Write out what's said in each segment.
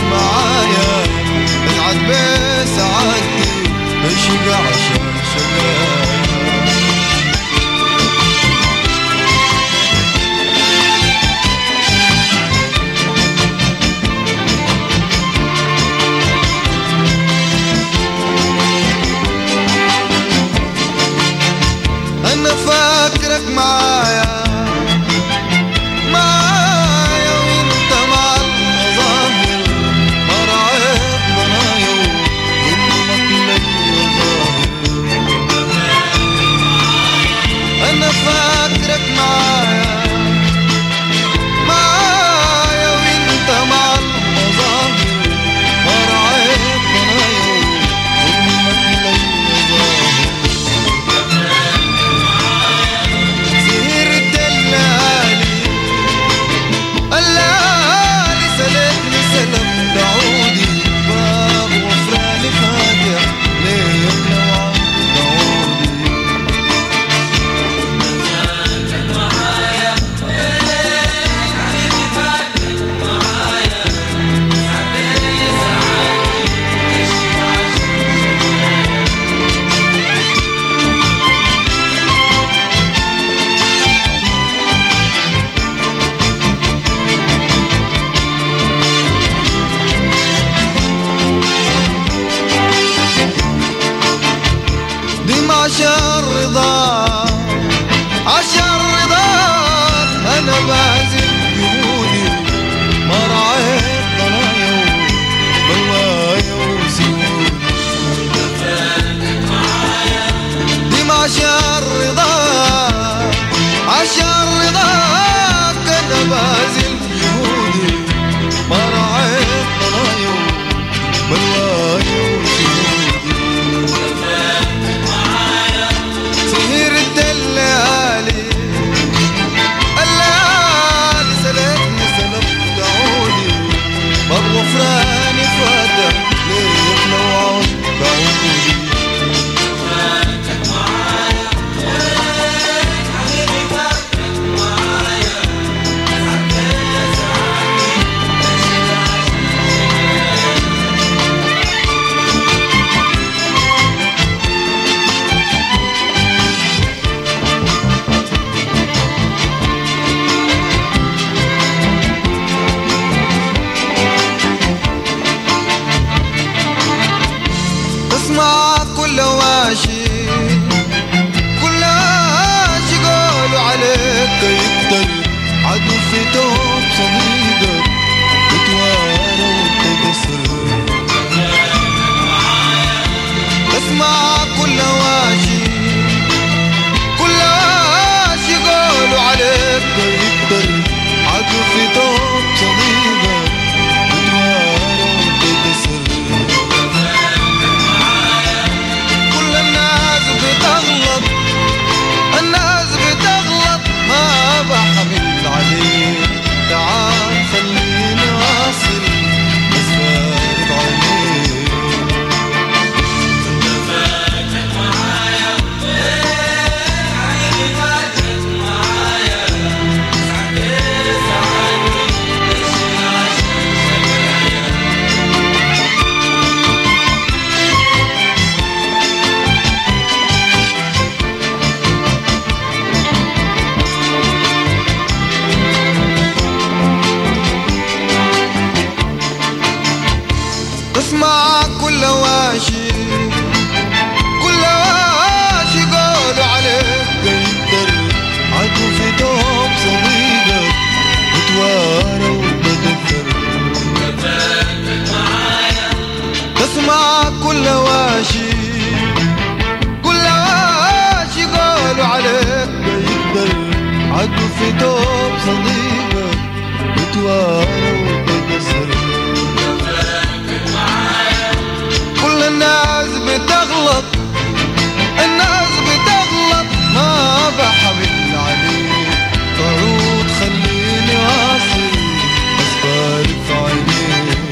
معايا اسعد بسعادتي عشق عشان شقايا انا فاكرك معايا معايا وانت مع المظاهر ما رعيت ضنايا وظلمك ليا ظاهر انا فاكرك معايا معايا وانت مع المظاهر ما رعيت ضنايا وظلمك ليا ظاهر سهرت الليالي الليالي سلتني سلم دعودي باب وفراني فاتح ليه يطلع دعودي دي ما عشان رضا عشان رضا انا بازل جهودي ما رعيت ضنايا وبوايا وسيودي دي ما عشان رضا عشان رضاك انا بازل جهودي ما رعيت ضنايا وبوايا وسيودي سهرت الليالي الليالي سلتني سلف دعوني باب غفراني فاتح ليه يطلعوا دعوني اسمع كل واشي كل واشي قولوا عليك يقدر عدو في توب صديقك وتوارى وتكسر اسمع كل واشي كل واشي قولوا عليك يقدر عدو في توب صديقك وتوارى وتكسر كل الناس بتغلط الناس بتغلط ما بحمل عليك تعال خليني واصل بس فارق عليك اسمع كل واشي كل واشي قولوا عليك قدر عدو في توب صديقك وتوارى وتدثر اسمع كل واشي كل واشي قولوا عليك قدر عدو في توب صديقك وتوارى وتدثر كل الناس بتغلط الناس بتغلط ما بحمل عليك تعود خليني واصل بس بارك في عينيك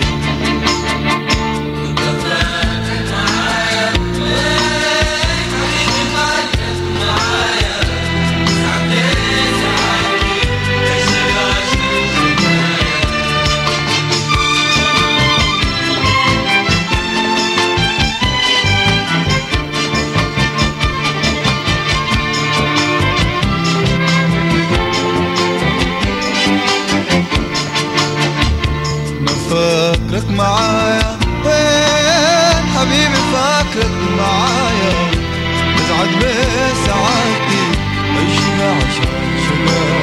فاكرك معايا وين حبيبي فاكرك معايا بسعد بسعادتي عشنا عشان شباب